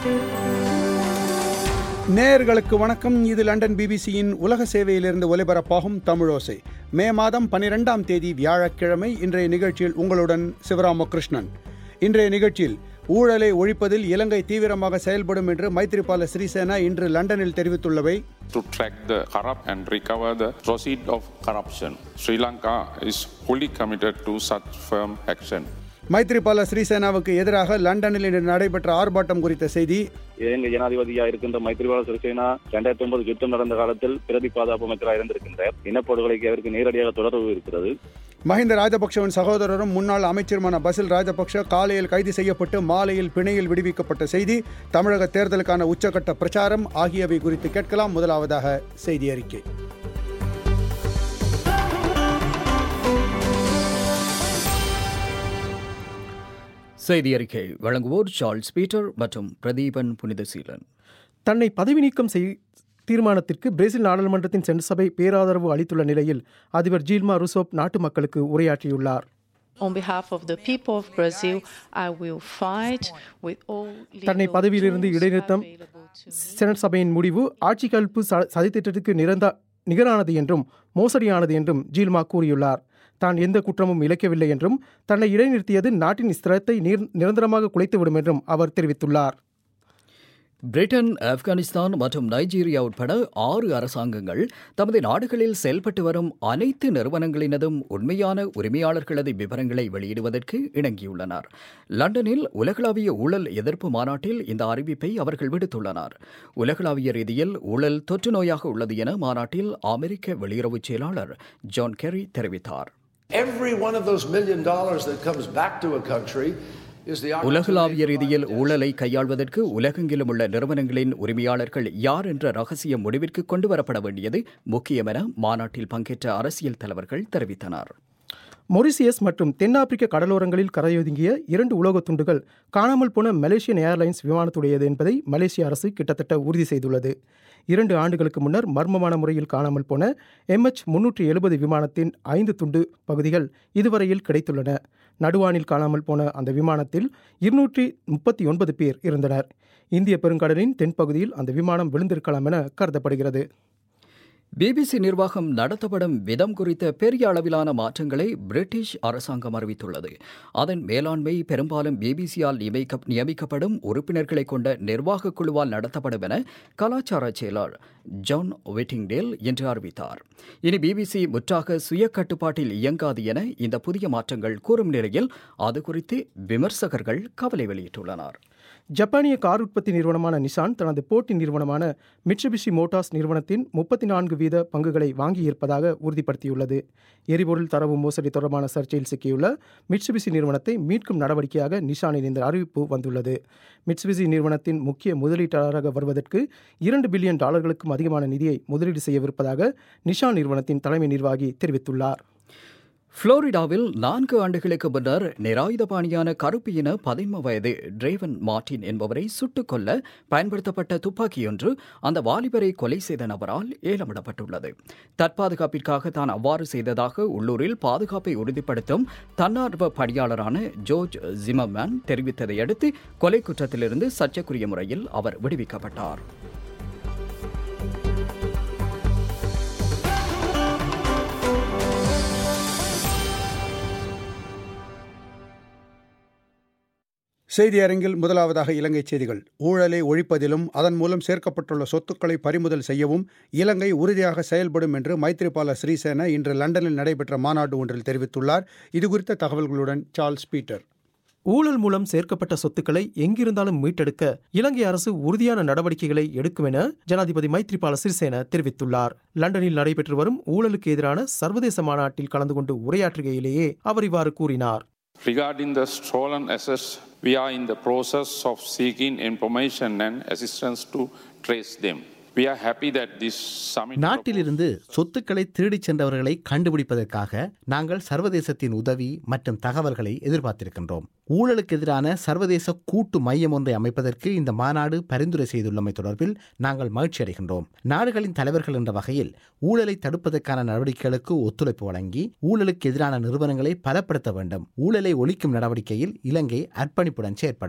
நேயர்களுக்கு வணக்கம் இது லண்டன் பிபிசியின் உலக சேவையிலிருந்து ஒலிபரப்பாகும் தமிழோசை மே மாதம் பனிரெண்டாம் தேதி வியாழக்கிழமை இன்றைய நிகழ்ச்சியில் உங்களுடன் சிவராமகிருஷ்ணன் இன்றைய நிகழ்ச்சியில் ஊழலை ஒழிப்பதில் இலங்கை தீவிரமாக செயல்படும் என்று மைத்ரிபால சிறிசேனா இன்று லண்டனில் தெரிவித்துள்ளவை to track the corrupt and recover the proceeds of corruption. Sri Lanka is fully committed to such firm action. Maithripala சிறிசேனாவுக்கு எதிராக லண்டனில் இன்று நடைபெற்ற ஆர்ப்பாட்டம் குறித்த செய்தி இலங்கை ஜனாதிபதியா இருக்கின்ற மைத்திரிபால சிறிசேனா இரண்டாயிரத்தி ஒன்பது யுத்தம் நடந்த காலத்தில் பிரதி பாதுகாப்பு அமைச்சராக இருந்திருக்கின்றார் இனப்படுகொலைக்கு அவருக்கு நேரடியாக தொடர்பு இருக்கிறது மஹிந்த ராஜபக்சவின் சகோதரரும் முன்னாள் அமைச்சருமான பசில் ராஜபக்ஷ காலையில் கைது செய்யப்பட்டு மாலையில் பிணையில் விடுவிக்கப்பட்ட செய்தி தமிழக தேர்தலுக்கான உச்சக்கட்ட பிரச்சாரம் ஆகியவை குறித்து கேட்கலாம் முதலாவதாக செய்தி அறிக்கை செய்தி அறிக்கை வழங்குவோர் சார்ல்ஸ் பீட்டர் மற்றும் பிரதீபன் புனிதசீலன் தன்னை பதவி நீக்கம் செய் தீர்மானத்திற்கு பிரேசில் நாடாளுமன்றத்தின் செனட் சபை பேராதரவு அளித்துள்ள நிலையில் அதிபர் ஜீல்மா ருசோப் நாட்டு மக்களுக்கு உரையாற்றியுள்ளார் On behalf of the people of Brazil, I will fight with all தன்னை legal பதவியிலிருந்து tools இடைநிறுத்தம் available to me. செனட் சபையின் முடிவு ஆட்சி கல்பு ச- சதித்திட்டத்துக்கு நிறந்த நிகரானது என்றும் மோசடியானது என்றும் ஜீல்மா கூறியுள்ளார் தான் எந்த குற்றமும் இழைக்கவில்லை என்றும் தன்னை இடைநிறுத்தியது நாட்டின் ஸ்திரத்தை நீர் நிரந்தரமாக குலைத்துவிடும் என்றும் அவர் தெரிவித்துள்ளார் பிரிட்டன் ஆப்கானிஸ்தான் மற்றும் நைஜீரியா உட்பட ஆறு அரசாங்கங்கள் தமது நாடுகளில் செயல்பட்டு வரும் அனைத்து நிறுவனங்களினதும் உண்மையான உரிமையாளர்களது விவரங்களை வெளியிடுவதற்கு இணங்கியுள்ளனர் லண்டனில் உலகளாவிய ஊழல் எதிர்ப்பு மாநாட்டில் இந்த அறிவிப்பை அவர்கள் விடுத்துள்ளனர் உலகளாவிய ரீதியில் ஊழல் தொற்று நோயாக உள்ளது என மாநாட்டில் அமெரிக்க வெளியுறவுச் செயலாளர் ஜான் கெர்ரி தெரிவித்தார் Every one of those million dollars that comes back to a country is the உலகளாவிய ரீதியில் ஊழலை கையாள்வதற்கு உலகெங்கிலும் உள்ள நிறுவனங்களின் உரிமையாளர்கள் யார் என்ற ரகசிய முடிவிற்கு கொண்டு வரப்பட வேண்டியது முக்கியம் என மாநாட்டில் பங்கேற்ற அரசியல் தலைவர்கள் தெரிவித்தனர் மொரிசியஸ் மற்றும் தென்னாப்பிரிக்க கடலோரங்களில் கரையொதுங்கிய இரண்டு உலோகத் துண்டுகள் காணாமல் போன மலேசியன் ஏர்லைன்ஸ் விமானத்துடையது என்பதை மலேசிய அரசு கிட்டத்தட்ட உறுதி செய்துள்ளது இரண்டு ஆண்டுகளுக்கு முன்னர் மர்மமான முறையில் காணாமல் போன எம்எச் முன்னூற்றி எழுபது விமானத்தின் ஐந்து துண்டு பகுதிகள் இதுவரையில் கிடைத்துள்ளன நடுவானில் காணாமல் போன அந்த விமானத்தில் இருநூற்றி முப்பத்தி ஒன்பது பேர் இருந்தனர் இந்திய பெருங்கடலின் தென்பகுதியில் அந்த விமானம் விழுந்திருக்கலாம் என கருதப்படுகிறது பிபிசி நிர்வாகம் நடத்தப்படும் விதம் குறித்த பெரிய அளவிலான மாற்றங்களை பிரிட்டிஷ் அரசாங்கம் அறிவித்துள்ளது அதன் மேலாண்மை பெரும்பாலும் பிபிசியால் நியமிக்க நியமிக்கப்படும் உறுப்பினர்களை கொண்ட நிர்வாகக் குழுவால் நடத்தப்படும் என கலாச்சார செயலர் ஜான் விட்டிங்டேல் இன்று அறிவித்தார் இனி பிபிசி முற்றாக சுய கட்டுப்பாட்டில் இயங்காது என இந்த புதிய மாற்றங்கள் கூறும் நிலையில் அது குறித்து விமர்சகர்கள் கவலை வெளியிட்டுள்ளனர் ஜப்பானிய கார் உற்பத்தி நிறுவனமான நிசான் தனது போட்டி நிறுவனமான மிட்சுபிஷி மோட்டார்ஸ் நிறுவனத்தின் முப்பத்தி நான்கு வீத பங்குகளை வாங்கியிருப்பதாக உறுதிப்படுத்தியுள்ளது எரிபொருள் தரவு மோசடி தொடர்பான சர்ச்சையில் சிக்கியுள்ள மிட்சுபிஷி நிறுவனத்தை மீட்கும் நடவடிக்கையாக நிசானின் இந்த அறிவிப்பு வந்துள்ளது மிட்சுபிஷி நிறுவனத்தின் முக்கிய முதலீட்டாளராக வருவதற்கு இரண்டு பில்லியன் டாலர்களுக்கும் அதிகமான நிதியை முதலீடு செய்யவிருப்பதாக நிஷான் நிறுவனத்தின் தலைமை நிர்வாகி தெரிவித்துள்ளார் புளோரிடாவில் நான்கு ஆண்டுகளுக்கு முன்னர் நிராயுதபாணியான கருப்பு இன பதின்ம வயது டிரேவன் மார்டின் என்பவரை சுட்டுக் கொல்ல பயன்படுத்தப்பட்ட துப்பாக்கியொன்று அந்த வாலிபரை கொலை செய்த நபரால் ஏலமிடப்பட்டுள்ளது தற்பாதுகாப்பிற்காக தான் அவ்வாறு செய்ததாக உள்ளூரில் பாதுகாப்பை உறுதிப்படுத்தும் தன்னார்வ பணியாளரான ஜோர்ஜ் ஜிமர்மேன் தெரிவித்ததை அடுத்து கொலை குற்றத்திலிருந்து சர்ச்சைக்குரிய முறையில் அவர் விடுவிக்கப்பட்டார் செய்தி அரங்கில் முதலாவதாக இலங்கை செய்திகள் ஊழலை ஒழிப்பதிலும் அதன் மூலம் சேர்க்கப்பட்டுள்ள சொத்துக்களை பறிமுதல் செய்யவும் இலங்கை உறுதியாக செயல்படும் என்று மைத்ரிபால சிறிசேன இன்று லண்டனில் நடைபெற்ற மாநாடு ஒன்றில் தெரிவித்துள்ளார் இதுகுறித்த தகவல்களுடன் சார்ல்ஸ் பீட்டர் ஊழல் மூலம் சேர்க்கப்பட்ட சொத்துக்களை எங்கிருந்தாலும் மீட்டெடுக்க இலங்கை அரசு உறுதியான நடவடிக்கைகளை எடுக்கும் என ஜனாதிபதி மைத்ரிபால சிறிசேன தெரிவித்துள்ளார் லண்டனில் நடைபெற்று வரும் ஊழலுக்கு எதிரான சர்வதேச மாநாட்டில் கலந்து கொண்டு உரையாற்றுகையிலேயே அவர் இவ்வாறு கூறினார் Regarding the stolen assets, we are in the process of seeking information and assistance to trace them. We are happy that this summit நாட்டிலிருந்து சொத்துக்களை திருடிச் சென்றவர்களை கண்டுபிடிப்பதற்காக நாங்கள் சர்வதேசத்தின் உதவி மற்றும் தகவல்களை எதிர்பார்த்திருக்கின்றோம் ஊழலுக்கு எதிரான சர்வதேச கூட்டு மையம் ஒன்றை அமைப்பதற்கு இந்த மாநாடு பரிந்துரை செய்துள்ளமை தொடர்பில் நாங்கள் மகிழ்ச்சி அடைகின்றோம் நாடுகளின் தலைவர்கள் என்ற வகையில் ஊழலை தடுப்பதற்கான நடவடிக்கைகளுக்கு ஒத்துழைப்பு வழங்கி ஊழலுக்கு எதிரான நிறுவனங்களை பலப்படுத்த வேண்டும் ஊழலை ஒழிக்கும் நடவடிக்கையில் இலங்கை அர்ப்பணிப்புடன் செயற்படும்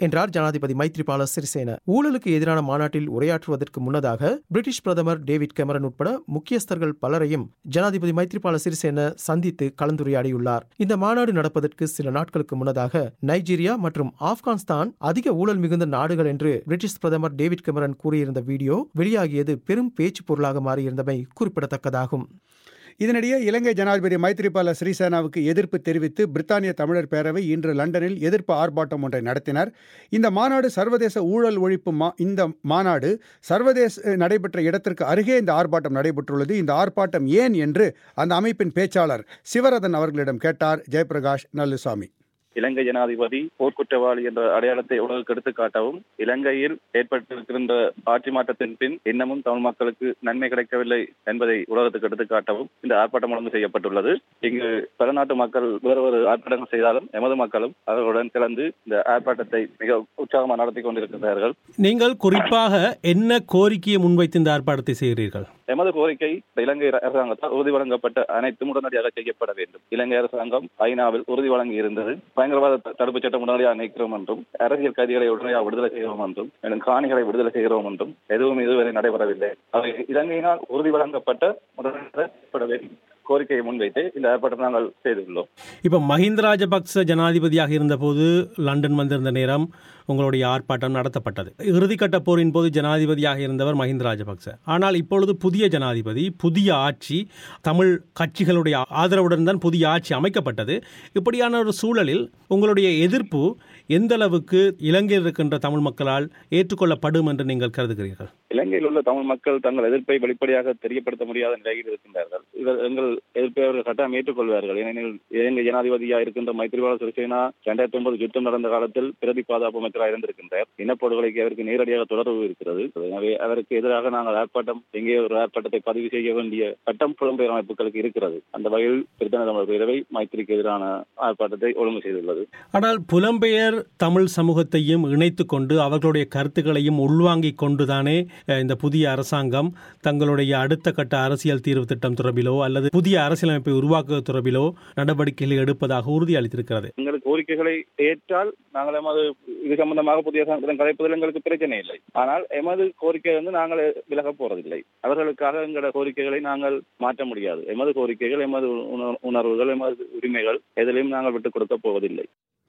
என்றார் ஜனாதிபதி மைத்ரிபால சிறிசேன ஊழலுக்கு எதிரான மாநாட்டில் உரையாற்றுவதற்கு முன்னதாக பிரிட்டிஷ் பிரதமர் டேவிட் கெமரன் உட்பட முக்கியஸ்தர்கள் பலரையும் ஜனாதிபதி மைத்ரிபால சிறிசேன சந்தித்து கலந்துரையாடியுள்ளார் இந்த மாநாடு நடப்பதற்கு சில நாட்களுக்கு முன்னதாக நைஜீரியா மற்றும் ஆப்கானிஸ்தான் அதிக ஊழல் மிகுந்த நாடுகள் என்று பிரிட்டிஷ் பிரதமர் டேவிட் கெமரன் கூறியிருந்த வீடியோ வெளியாகியது பெரும் பேச்சு பொருளாக மாறியிருந்தமை குறிப்பிடத்தக்கதாகும் இதனிடையே இலங்கை ஜனாதிபதி மைத்ரிபால சிறிசேனாவுக்கு எதிர்ப்பு தெரிவித்து பிரித்தானிய தமிழர் பேரவை இன்று லண்டனில் எதிர்ப்பு ஆர்ப்பாட்டம் ஒன்றை நடத்தினர் இந்த மாநாடு சர்வதேச ஊழல் ஒழிப்பு மா இந்த மாநாடு சர்வதேச நடைபெற்ற இடத்திற்கு அருகே இந்த ஆர்ப்பாட்டம் நடைபெற்றுள்ளது இந்த ஆர்ப்பாட்டம் ஏன் என்று அந்த அமைப்பின் பேச்சாளர் சிவரதன் அவர்களிடம் கேட்டார் ஜெயபிரகாஷ் நல்லுசாமி இலங்கை ஜனாதிபதி போர்க்குற்றவாளி என்ற அடையாளத்தை உலகுக்கு எடுத்து காட்டவும் இலங்கையில் ஏற்பட்டிருக்கின்ற ஆட்சி மாற்றத்தின் பின் இன்னமும் தமிழ் மக்களுக்கு நன்மை கிடைக்கவில்லை என்பதை உலகத்துக்கு எடுத்து காட்டவும் இந்த ஆர்ப்பாட்டம் ஒழுங்கு செய்யப்பட்டுள்ளது இங்கு பல நாட்டு மக்கள் வேறு வேறு ஆர்ப்பாட்டங்கள் செய்தாலும் எமது மக்களும் அவர்களுடன் கலந்து இந்த ஆர்ப்பாட்டத்தை மிக உற்சாகமாக நடத்தி கொண்டிருக்கிறார்கள் நீங்கள் குறிப்பாக என்ன கோரிக்கையை முன்வைத்து இந்த ஆர்ப்பாட்டத்தை செய்கிறீர்கள் எமது கோரிக்கை இலங்கை அரசாங்கத்தால் உறுதி வழங்கப்பட்ட அனைத்தும் உடனடியாக செய்யப்பட வேண்டும் இலங்கை அரசாங்கம் ஐநாவில் உறுதி வழங்கி இருந்தது பயங்கரவாத தடுப்புச் சட்டம் உடனடியாக நீக்கிறோம் என்றும் அரசியல் கைதிகளை உடனடியாக விடுதலை செய்கிறோம் என்றும் மேலும் காணிகளை விடுதலை செய்கிறோம் என்றும் எதுவும் இதுவரை நடைபெறவில்லை அவை இலங்கையினால் உறுதி வழங்கப்பட்ட உடனடியாக செய்யப்பட வேண்டும் கோரிக்கையை முன்வைத்து இந்த ஆர்ப்பாட்டம் நாங்கள் செய்துள்ளோம் இப்போ மஹிந்த ராஜபக்ச ஜனாதிபதியாக இருந்தபோது லண்டன் வந்திருந்த நேரம் உங்களுடைய ஆர்ப்பாட்டம் நடத்தப்பட்டது இறுதிக்கட்ட போரின் போது ஜனாதிபதியாக இருந்தவர் மஹிந்த ராஜபக்ச ஆனால் இப்பொழுது புதிய ஜனாதிபதி புதிய ஆட்சி தமிழ் கட்சிகளுடைய ஆதரவுடன் தான் புதிய ஆட்சி அமைக்கப்பட்டது இப்படியான ஒரு சூழலில் உங்களுடைய எதிர்ப்பு எந்த அளவுக்கு இலங்கையில் இருக்கின்ற தமிழ் மக்களால் ஏற்றுக்கொள்ளப்படும் என்று நீங்கள் கருதுகிறீர்கள் இலங்கையில் உள்ள தமிழ் மக்கள் தங்கள் எதிர்ப்பை வெளிப்படையாக தெரியப்படுத்த முடியாத நிலையில் இருக்கின்றார்கள் இவர் எங்கள் எதிர்ப்பை அவர்கள் கட்டாயம் ஏற்றுக்கொள்வார்கள் ஏனெனில் இலங்கை ஜனாதிபதியாக இருக்கின்ற மைத்திரிபால சிறிசேனா இரண்டாயிரத்தி ஒன்பது யுத்தம் நடந்த காலத்தில் பிரதி பாதுகாப்பு அமைச்சராக இருந்திருக்கின்றார் இனப்படுகொலைக்கு அவருக்கு நேரடியாக தொடர்பு இருக்கிறது எனவே அவருக்கு எதிராக நாங்கள் ஆர்ப்பாட்டம் எங்கே ஒரு ஆர்ப்பாட்டத்தை பதிவு செய்ய வேண்டிய சட்டம் புலம்பெயர் அமைப்புகளுக்கு இருக்கிறது அந்த வகையில் பிரித்தான தமிழர் பேரவை மைத்திரிக்கு எதிரான ஆர்ப்பாட்டத்தை ஒழுங்கு செய்துள்ளது ஆனால் புலம்பெயர் தமிழ் சமூகத்தையும் இணைத்துக் கொண்டு அவர்களுடைய கருத்துக்களையும் உள்வாங்கிக் கொண்டுதானே இந்த புதிய அரசாங்கம் தங்களுடைய அடுத்த கட்ட அரசியல் தீர்வு திட்டம் தொடர்பிலோ அல்லது புதிய அரசியலமைப்பை உருவாக்குவது தொடர்பிலோ நடவடிக்கைகளை எடுப்பதாக உறுதியளித்திருக்கிறது எங்களுக்கு கோரிக்கைகளை ஏற்றால் நாங்கள் எமது இது சம்பந்தமாக புதிய சட்டம் கலைப்பதில் எங்களுக்கு பிரச்சனை இல்லை ஆனால் எமது கோரிக்கை வந்து நாங்கள் விலக போறதில்லை அவர்களுக்காக எங்களோட கோரிக்கைகளை நாங்கள் மாற்ற முடியாது எமது கோரிக்கைகள் எமது உணர்வுகள் எமது உரிமைகள் எதிலையும் நாங்கள் விட்டுக் கொடுக்க போவதில்லை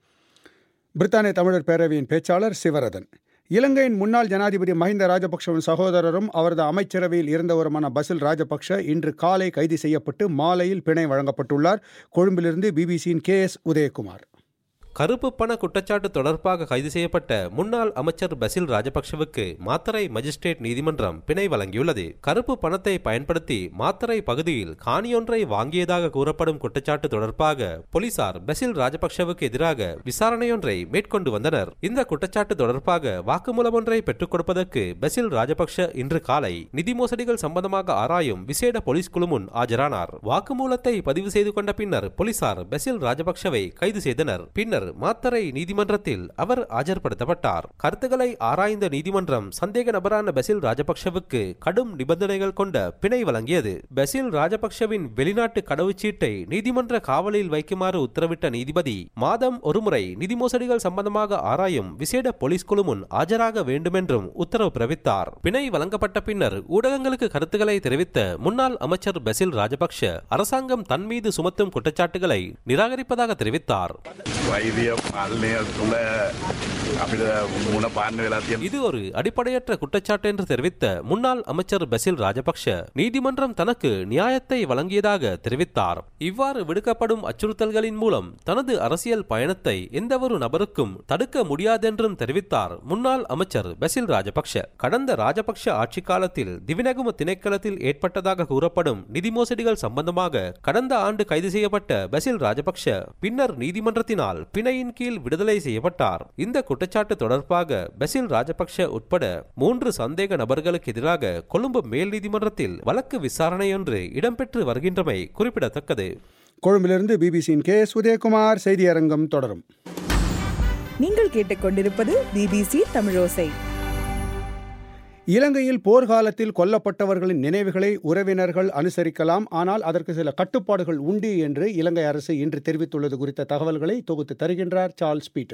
பிரித்தானிய தமிழர் பேரவையின் பேச்சாளர் சிவரதன் இலங்கையின் முன்னாள் ஜனாதிபதி மஹிந்த ராஜபக்சவின் சகோதரரும் அவரது அமைச்சரவையில் இருந்தவருமான பசில் ராஜபக்ஷ இன்று காலை கைது செய்யப்பட்டு மாலையில் பிணை வழங்கப்பட்டுள்ளார் கொழும்பிலிருந்து பிபிசியின் கே எஸ் உதயகுமார் கருப்பு பண குற்றச்சாட்டு தொடர்பாக கைது செய்யப்பட்ட முன்னாள் அமைச்சர் பசில் ராஜபக்சவுக்கு மாத்தரை மஜிஸ்ட்ரேட் நீதிமன்றம் பிணை வழங்கியுள்ளது கருப்பு பணத்தை பயன்படுத்தி மாத்தரை பகுதியில் காணியொன்றை வாங்கியதாக கூறப்படும் குற்றச்சாட்டு தொடர்பாக போலீசார் பசில் ராஜபக்சவுக்கு எதிராக விசாரணையொன்றை மேற்கொண்டு வந்தனர் இந்த குற்றச்சாட்டு தொடர்பாக வாக்குமூலம் ஒன்றை பெற்றுக் கொடுப்பதற்கு பசில் ராஜபக்ஷ இன்று காலை நிதி மோசடிகள் சம்பந்தமாக ஆராயும் விசேட போலீஸ் குழு முன் ஆஜரானார் வாக்குமூலத்தை பதிவு செய்து கொண்ட பின்னர் போலீசார் பசில் ராஜபக்சவை கைது செய்தனர் பின்னர் பின்னர் மாத்தரை நீதிமன்றத்தில் அவர் ஆஜர்படுத்தப்பட்டார் கருத்துக்களை ஆராய்ந்த நீதிமன்றம் சந்தேக நபரான பசில் ராஜபக்ஷவுக்கு கடும் நிபந்தனைகள் கொண்ட பிணை வழங்கியது பசில் ராஜபக்ஷவின் வெளிநாட்டு கடவுச்சீட்டை நீதிமன்ற காவலில் வைக்குமாறு உத்தரவிட்ட நீதிபதி மாதம் ஒருமுறை நிதி மோசடிகள் சம்பந்தமாக ஆராயும் விசேட போலீஸ் குழு முன் ஆஜராக வேண்டுமென்றும் உத்தரவு பிறப்பித்தார் பிணை வழங்கப்பட்ட பின்னர் ஊடகங்களுக்கு கருத்துக்களை தெரிவித்த முன்னாள் அமைச்சர் பசில் ராஜபக்ஷ அரசாங்கம் தன் மீது சுமத்தும் குற்றச்சாட்டுகளை நிராகரிப்பதாக தெரிவித்தார் වෛදිය පාලනය තුළ අපිට මුණ පාන්න වෙලා තියෙන இது ஒரு அடிப்படையற்ற குற்றச்சாட்டு என்று தெரிவித்த முன்னாள் அமைச்சர் பசில் ராஜபக்ஷ நீதிமன்றம் தனக்கு நியாயத்தை வழங்கியதாக தெரிவித்தார் இவ்வாறு விடுக்கப்படும் அச்சுறுத்தல்களின் மூலம் தனது அரசியல் பயணத்தை எந்தவொரு நபருக்கும் தடுக்க முடியாதென்றும் தெரிவித்தார் முன்னாள் அமைச்சர் பசில் ராஜபக்ஷ கடந்த ராஜபக்ஷ ஆட்சி காலத்தில் திவினகும திணைக்களத்தில் ஏற்பட்டதாக கூறப்படும் நிதி மோசடிகள் சம்பந்தமாக கடந்த ஆண்டு கைது செய்யப்பட்ட பசில் ராஜபக்ஷ பின்னர் நீதிமன்றத்தினால் பிணையின் கீழ் விடுதலை செய்யப்பட்டார் இந்த குற்றச்சாட்டு தொடர்பாக பசில் ராஜபக்ஷ உட்பட மூன்று சந்தேக நபர்களுக்கு எதிராக கொழும்பு மேல் நீதிமன்றத்தில் வழக்கு விசாரணையொன்று இடம்பெற்று வருகின்றமை குறிப்பிடத்தக்கது கொழும்பிலிருந்து பிபிசியின் கே எஸ் உதயகுமார் செய்தியரங்கம் தொடரும் நீங்கள் கேட்டுக்கொண்டிருப்பது பிபிசி தமிழோசை இலங்கையில் போர்க்காலத்தில் கொல்லப்பட்டவர்களின் நினைவுகளை உறவினர்கள் அனுசரிக்கலாம் ஆனால் அதற்கு சில கட்டுப்பாடுகள் உண்டு என்று இலங்கை அரசு இன்று தெரிவித்துள்ளது குறித்த தகவல்களை தொகுத்து தருகின்றார் சார்ல்ஸ் பீட்டர்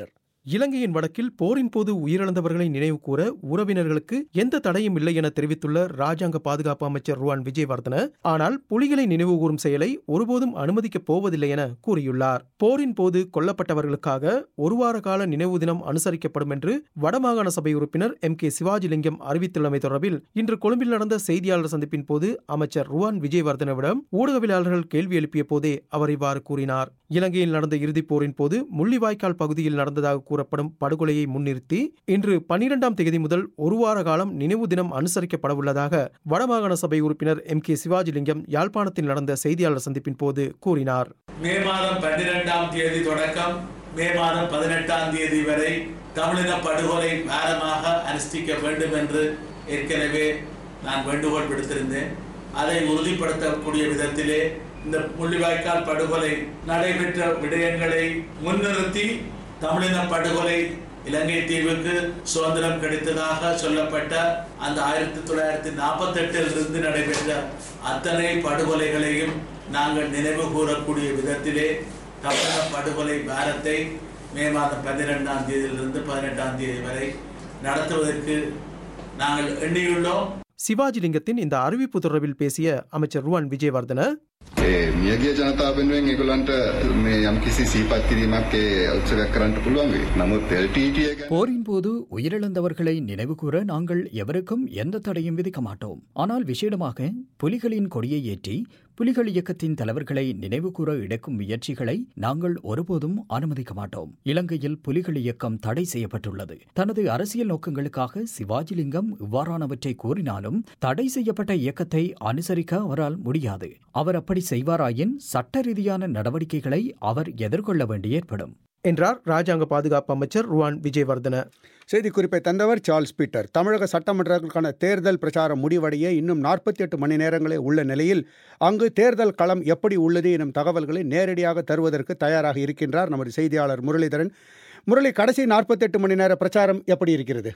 இலங்கையின் வடக்கில் போரின் போது உயிரிழந்தவர்களை நினைவு கூற உறவினர்களுக்கு எந்த தடையும் இல்லை என தெரிவித்துள்ள ராஜாங்க பாதுகாப்பு அமைச்சர் ருவான் விஜயவர்தன ஆனால் புலிகளை நினைவு கூறும் செயலை ஒருபோதும் அனுமதிக்கப் போவதில்லை என கூறியுள்ளார் போரின் போது கொல்லப்பட்டவர்களுக்காக ஒரு வார கால நினைவு தினம் அனுசரிக்கப்படும் என்று வடமாகாண சபை உறுப்பினர் எம் கே சிவாஜிலிங்கம் அறிவித்துள்ளமை தொடர்பில் இன்று கொழும்பில் நடந்த செய்தியாளர் சந்திப்பின் போது அமைச்சர் ருவான் விஜயவர்தனவிடம் ஊடகவியலாளர்கள் கேள்வி எழுப்பிய போதே அவர் இவ்வாறு கூறினார் இலங்கையில் நடந்த இறுதிப் போரின் போது முள்ளிவாய்க்கால் பகுதியில் நடந்ததாக கூறப்படும் படுகொலையை முன்னிறுத்தி இன்று பனிரெண்டாம் தேதி முதல் ஒரு வார காலம் நினைவு தினம் அனுசரிக்கப்படவுள்ளதாக வடமாகாண சபை உறுப்பினர் எம் கே சிவாஜிலிங்கம் யாழ்ப்பாணத்தில் நடந்த செய்தியாளர் சந்திப்பின் போது கூறினார் மே மாதம் பன்னிரெண்டாம் தேதி தொடக்கம் மே மாதம் பதினெட்டாம் தேதி வரை தமிழின படுகொலை வாரமாக அனுஷ்டிக்க வேண்டும் என்று ஏற்கனவே நான் வேண்டுகோள் விடுத்திருந்தேன் அதை உறுதிப்படுத்தக்கூடிய விதத்திலே இந்த முள்ளிவாய்க்கால் படுகொலை நடைபெற்ற விடயங்களை முன்னிறுத்தி தமிழின படுகொலை இலங்கை தீவுக்கு சுதந்திரம் கிடைத்ததாக சொல்லப்பட்ட அந்த ஆயிரத்தி தொள்ளாயிரத்தி நாற்பத்தி எட்டில் இருந்து நடைபெற்ற அத்தனை படுகொலைகளையும் நாங்கள் நினைவு கூறக்கூடிய விதத்திலே தமிழக படுகொலை வாரத்தை மே மாதம் பன்னிரெண்டாம் தேதியிலிருந்து பதினெட்டாம் தேதி வரை நடத்துவதற்கு நாங்கள் எண்ணியுள்ளோம் சிவாஜிலிங்கத்தின் இந்த அறிவிப்பு தொடர்பில் பேசிய அமைச்சர் ருவான் விஜயவர்தன ඒ මියගිය ජනතාව වෙනුවෙන් ඒගොල්ලන්ට මේ යම්කිසි සීපත් කිරීමක් ඒ උත්සවයක් කරන්න පුළුවන් වෙයි. නමුත් LTT එක போரின் போது உயிரிழந்தவர்களை நினைவுகூர நாங்கள் எவருக்கும் எந்த தடையும் விதிக்க மாட்டோம் ஆனால் விசேடமாக புலிகளின் கொடியை ஏற்றி புலிகள் இயக்கத்தின் தலைவர்களை நினைவுகூர எடுக்கும் முயற்சிகளை நாங்கள் ஒருபோதும் அனுமதிக்க மாட்டோம் இலங்கையில் புலிகள் இயக்கம் தடை செய்யப்பட்டுள்ளது தனது அரசியல் நோக்கங்களுக்காக சிவாஜிலிங்கம் இவ்வாறானவற்றை கூறினாலும் தடை செய்யப்பட்ட இயக்கத்தை அனுசரிக்க அவரால் முடியாது அவர் அப்படி செய்வாராயின் சட்ட ரீதியான நடவடிக்கைகளை அவர் எதிர்கொள்ள வேண்டி ஏற்படும் என்றார் ராஜாங்க பாதுகாப்பு அமைச்சர் ருவான் விஜயவர்தன செய்திக்குறிப்பை தந்தவர் சார்ல்ஸ் பீட்டர் தமிழக சட்டமன்றங்களுக்கான தேர்தல் பிரச்சாரம் முடிவடைய இன்னும் நாற்பத்தி எட்டு மணி நேரங்களே உள்ள நிலையில் அங்கு தேர்தல் களம் எப்படி உள்ளது எனும் தகவல்களை நேரடியாக தருவதற்கு தயாராக இருக்கின்றார் நமது செய்தியாளர் முரளிதரன் முரளி கடைசி நாற்பத்தெட்டு மணி நேர பிரச்சாரம் எப்படி இருக்கிறது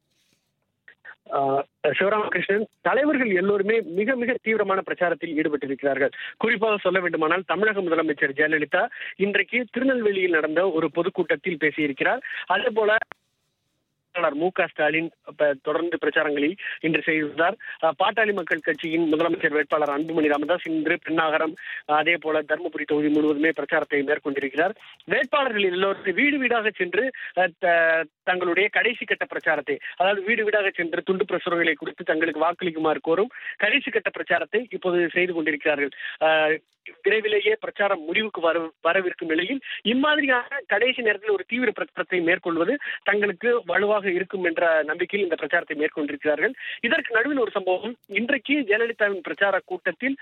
சிவராமகிருஷ்ணன் தலைவர்கள் எல்லோருமே மிக மிக தீவிரமான பிரச்சாரத்தில் ஈடுபட்டிருக்கிறார்கள் குறிப்பாக சொல்ல வேண்டுமானால் தமிழக முதலமைச்சர் ஜெயலலிதா இன்றைக்கு திருநெல்வேலியில் நடந்த ஒரு பொதுக்கூட்டத்தில் பேசியிருக்கிறார் அதே போல மு க ஸ்டாலின் தொடர்ந்து பிரச்சாரங்களில் இன்று செய்திருந்தார் பாட்டாளி மக்கள் கட்சியின் முதலமைச்சர் வேட்பாளர் அன்புமணி ராமதாஸ் இன்று பெண்ணாகரம் அதே போல தருமபுரி தொகுதி முழுவதுமே பிரச்சாரத்தை மேற்கொண்டிருக்கிறார் வேட்பாளர்கள் எல்லோரும் வீடு வீடாக சென்று தங்களுடைய கடைசி கட்ட பிரச்சாரத்தை அதாவது வீடு வீடாக சென்று துண்டு பிரசுரங்களை குறித்து தங்களுக்கு வாக்களிக்குமாறு கோரும் கடைசி கட்ட பிரச்சாரத்தை இப்போது செய்து கொண்டிருக்கிறார்கள் விரைவிலேயே பிரச்சாரம் முடிவுக்கு வர வரவிருக்கும் நிலையில் இம்மாதிரியான கடைசி நேரத்தில் ஒரு தீவிர பிரச்சாரத்தை மேற்கொள்வது தங்களுக்கு வலுவாக இருக்கும் என்ற நம்பிக்கையில் இந்த பிரச்சாரத்தை மேற்கொண்டிருக்கிறார்கள் இதற்கு நடுவில் ஒரு சம்பவம் இன்றைக்கு ஜெயலலிதாவின் பிரச்சார கூட்டத்தில்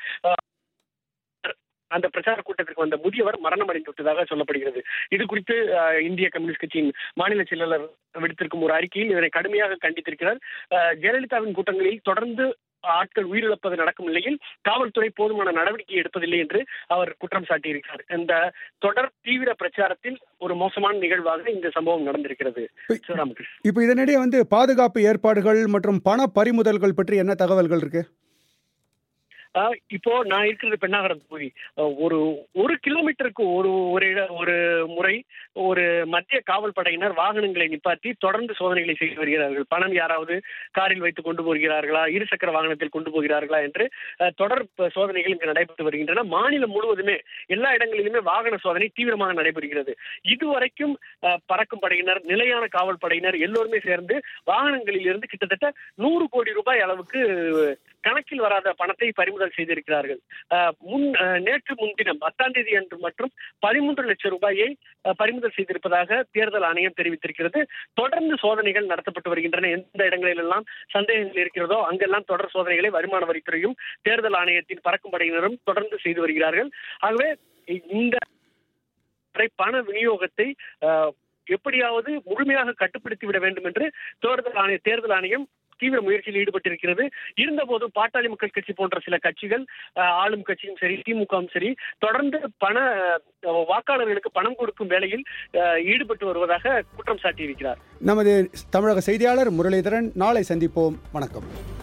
அந்த பிரச்சார கூட்டத்திற்கு வந்த முதியவர் மரணம் அடைந்து விட்டதாக சொல்லப்படுகிறது இது குறித்து இந்திய கம்யூனிஸ்ட் கட்சியின் மாநில செயலாளர் விடுத்திருக்கும் ஒரு அறிக்கையில் இதனை கடுமையாக கண்டித்திருக்கிறார் ஜெயலலிதாவின் கூட்டங்களில் தொடர்ந்து ஆட்கள் உயிரிழப்பது நடக்கும் நிலையில் காவல்துறை போதுமான நடவடிக்கை எடுப்பதில்லை என்று அவர் குற்றம் சாட்டியிருக்கிறார் இந்த தொடர் தீவிர பிரச்சாரத்தில் ஒரு மோசமான நிகழ்வாக இந்த சம்பவம் நடந்திருக்கிறது சிவராமகிருஷ்ணன் இப்போ இதனிடையே வந்து பாதுகாப்பு ஏற்பாடுகள் மற்றும் பண பறிமுதல்கள் பற்றி என்ன தகவல்கள் இருக்கு இப்போ நான் இருக்கிறது பெண்ணாகரம் தொகுதி ஒரு ஒரு கிலோமீட்டருக்கு ஒரு ஒரு ஒரு முறை ஒரு மத்திய காவல் படையினர் வாகனங்களை நிப்பாட்டி தொடர்ந்து சோதனைகளை செய்து வருகிறார்கள் பணம் யாராவது காரில் வைத்து கொண்டு போகிறார்களா இருசக்கர வாகனத்தில் கொண்டு போகிறார்களா என்று தொடர் சோதனைகள் இங்கு நடைபெற்று வருகின்றன மாநிலம் முழுவதுமே எல்லா இடங்களிலுமே வாகன சோதனை தீவிரமாக நடைபெறுகிறது இதுவரைக்கும் பறக்கும் படையினர் நிலையான காவல் படையினர் எல்லோருமே சேர்ந்து வாகனங்களில் இருந்து கிட்டத்தட்ட நூறு கோடி ரூபாய் அளவுக்கு கணக்கில் வராத பணத்தை பறிமுதல் செய்திருக்கிறார்கள் முன் நேற்று முன்தினம் பத்தாம் தேதி அன்று மற்றும் பதிமூன்று லட்சம் ரூபாயை பறிமுதல் செய்திருப்பதாக தேர்தல் ஆணையம் தெரிவித்திருக்கிறது தொடர்ந்து சோதனைகள் நடத்தப்பட்டு வருகின்றன எந்த இடங்களிலெல்லாம் சந்தேகங்கள் இருக்கிறதோ அங்கெல்லாம் தொடர் சோதனைகளை வருமான வரித்துறையும் தேர்தல் ஆணையத்தின் பறக்கும் படையினரும் தொடர்ந்து செய்து வருகிறார்கள் ஆகவே இந்த பண விநியோகத்தை எப்படியாவது முழுமையாக கட்டுப்படுத்தி விட வேண்டும் என்று தேர்தல் ஆணைய தேர்தல் ஆணையம் தீவிர முயற்சியில் ஈடுபட்டிருக்கிறது இருந்தபோது பாட்டாளி மக்கள் கட்சி போன்ற சில கட்சிகள் ஆளும் கட்சியும் சரி திமுகவும் சரி தொடர்ந்து பண வாக்காளர்களுக்கு பணம் கொடுக்கும் வேலையில் ஈடுபட்டு வருவதாக குற்றம் சாட்டியிருக்கிறார் நமது தமிழக செய்தியாளர் முரளிதரன் நாளை சந்திப்போம் வணக்கம்